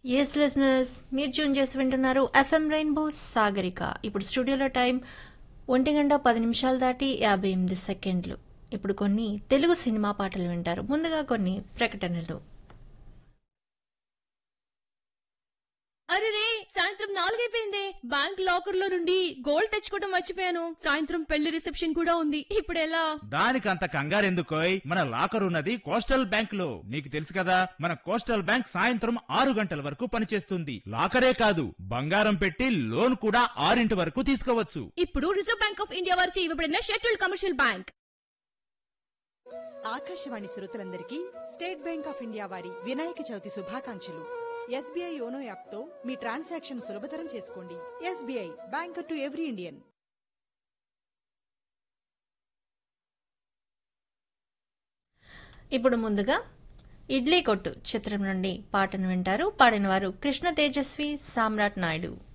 yes listeners మీరు tune చేసి వింటున్నారు ఎఫ్ఎం రెయిన్బో సాగరిక ఇప్పుడు స్టూడియోలో టైం ఒంటి గంట పది నిమిషాలు దాటి యాభై ఎనిమిది సెకండ్లు ఇప్పుడు కొన్ని తెలుగు సినిమా పాటలు వింటారు ముందుగా కొన్ని ప్రకటనలు అరే రే సాయంత్రం నాలుగైపోయింది బ్యాంక్ లాకర్ లో నుండి గోల్డ్ తెచ్చుకోవడం మర్చిపోయాను సాయంత్రం పెళ్లి రిసెప్షన్ కూడా ఉంది ఇప్పుడు ఎలా దానికంత కంగారెందుకోయ్ మన లాకర్ ఉన్నది కోస్టల్ బ్యాంక్ లో నీకు తెలుసు కదా మన కోస్టల్ బ్యాంక్ సాయంత్రం ఆరు గంటల వరకు పనిచేస్తుంది లాకరే కాదు బంగారం పెట్టి లోన్ కూడా ఆరింటి వరకు తీసుకోవచ్చు ఇప్పుడు రిజర్వ్ బ్యాంక్ ఆఫ్ ఇండియా వారిచే ఇవ్వబడిన షెడ్యూల్డ్ కమర్షియల్ బ్యాంక్ ఆకాశవాణి శ్రోతలందరికీ స్టేట్ బ్యాంక్ ఆఫ్ ఇండియా వారి వినాయక చవితి శుభాకాంక్షలు ఎస్బీఐ యోనో యాప్తో మీ ట్రాన్సాక్షన్ సులభతరం చేసుకోండి SBI banker to every Indian ఇప్పుడు ముందుగా ఇడ్లీ కొట్టు చిత్రం నుండి పాటను వింటారు పాడిన వారు కృష్ణ తేజస్వి సామ్రాట్ నాయుడు